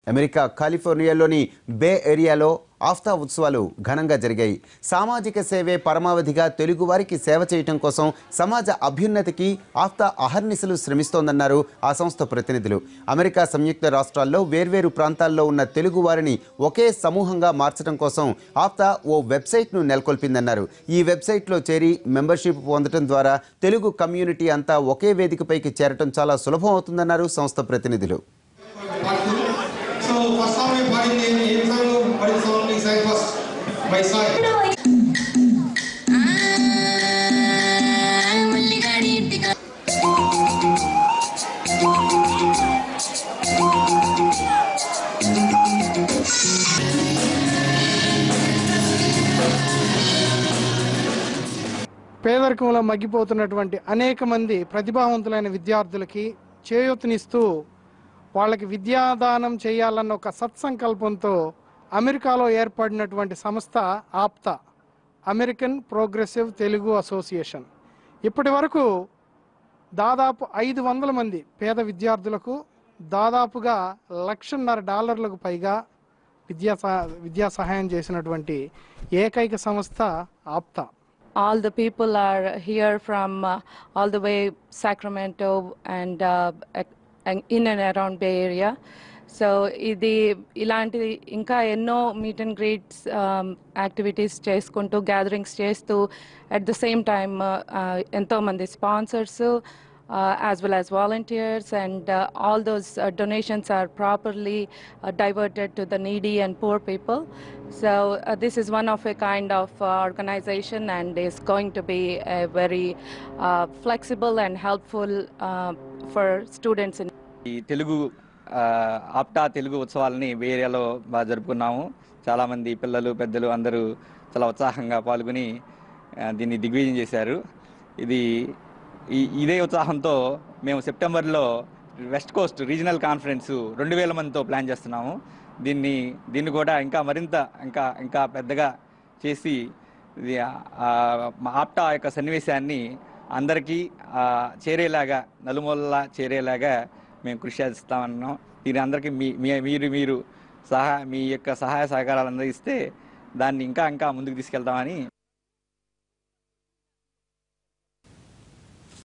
America కాలిఫోర్నియాలోని బే ఏరియాలో ఆఫ్తా ఉత్సవాలు ఘనంగా జరిగాయి సామాజిక సేవే పరమావధిగా తెలుగువారికి సేవ చేయటం కోసం సమాజ అభ్యున్నతికి ఆఫ్తా అహర్నిశలు శ్రమిస్తోందన్నారు ఆ సంస్థ ప్రతినిధులు అమెరికా సంయుక్త రాష్ట్రాల్లో వేర్వేరు ప్రాంతాల్లో ఉన్న తెలుగు వారిని ఒకే సమూహంగా మార్చడం కోసం ఆఫ్తా ఓ వెబ్సైట్ను నెలకొల్పిందన్నారు ఈ వెబ్సైట్లో చేరి మెంబర్షిప్ పొందడం ద్వారా తెలుగు కమ్యూనిటీ అంతా ఒకే వేదికపైకి చేరటం చాలా సులభం అవుతుందన్నారు సంస్థ ప్రతినిధులు So first song we పాడింది ఏమి ఏం సాంగ్ పాడిన సాంగ్ మీ సైడ్ ఫస్ట్ మై సైడ్ మల్లిగాడి ఇంటికి పేదరికంలో మగ్గిపోతున్నటువంటి అనేక మంది ప్రతిభావంతులైన విద్యార్థులకి చేయూతనిస్తూ వాళ్ళకి విద్యాదానం చేయాలన్న ఒక సత్సంకల్పంతో అమెరికాలో ఏర్పడినటువంటి సంస్థ APTA American progressive Telugu association ఇప్పటి వరకు దాదాపు ఐదు వందల మంది పేద విద్యార్థులకు దాదాపుగా లక్షన్నర డాలర్లకు పైగా విద్యా సహ- విద్యా సహాయం చేసినటువంటి ఏకైక సంస్థ APTA all the people are here from uh, all the way Sacramento and uh, ac- and in and around Bay Area. So ఇది ఇలాంటి ఇంకా ఎన్నో మీట్ అండ్ గ్రీట్స్ యాక్టివిటీస్ చేసుకుంటూ గ్యాదరింగ్స్ చేస్తూ అట్ ద సేమ్ టైమ్ ఎంతోమంది sponsors as well as volunteers and all those donations are properly diverted to the needy and poor people. So uh, this is one of a kind of uh, organization and is going to be a very uh, flexible and helpful uh, for students in ఈ తెలుగు ఆ, ఆప్టా తెలుగు ఉత్సవాలని బే ఏరియాలో బాగా జరుపుకున్నాము చాలామంది పిల్లలు పెద్దలు అందరూ చాలా ఉత్సాహంగా పాల్గొని ఆ, దీన్ని దిగ్విజయం చేశారు ఇది ఈ ఇదే ఉత్సాహంతో మేము సెప్టెంబర్లో వెస్ట్ కోస్ట్ రీజనల్ కాన్ఫరెన్స్ రెండు వేల మందితో ప్లాన్ చేస్తున్నాము దీన్ని దీన్ని కూడా ఇంకా మరింత ఇంకా ఇంకా పెద్దగా చేసి ఇది ఆ, మా ఆప్టా యొక్క సన్నివేశాన్ని అందరికీ ఆ, చేరేలాగా నలుమూలలా చేరేలాగా మేము కృషి చేస్తామన్నాం దీని అందరికీ మీ మీ- మీరు మీరు సహా మీ యొక్క సహాయ సహకారాలు అందరిస్తే దాన్ని ఇంకా ఇంకా ముందుకు తీసుకెళ్తామని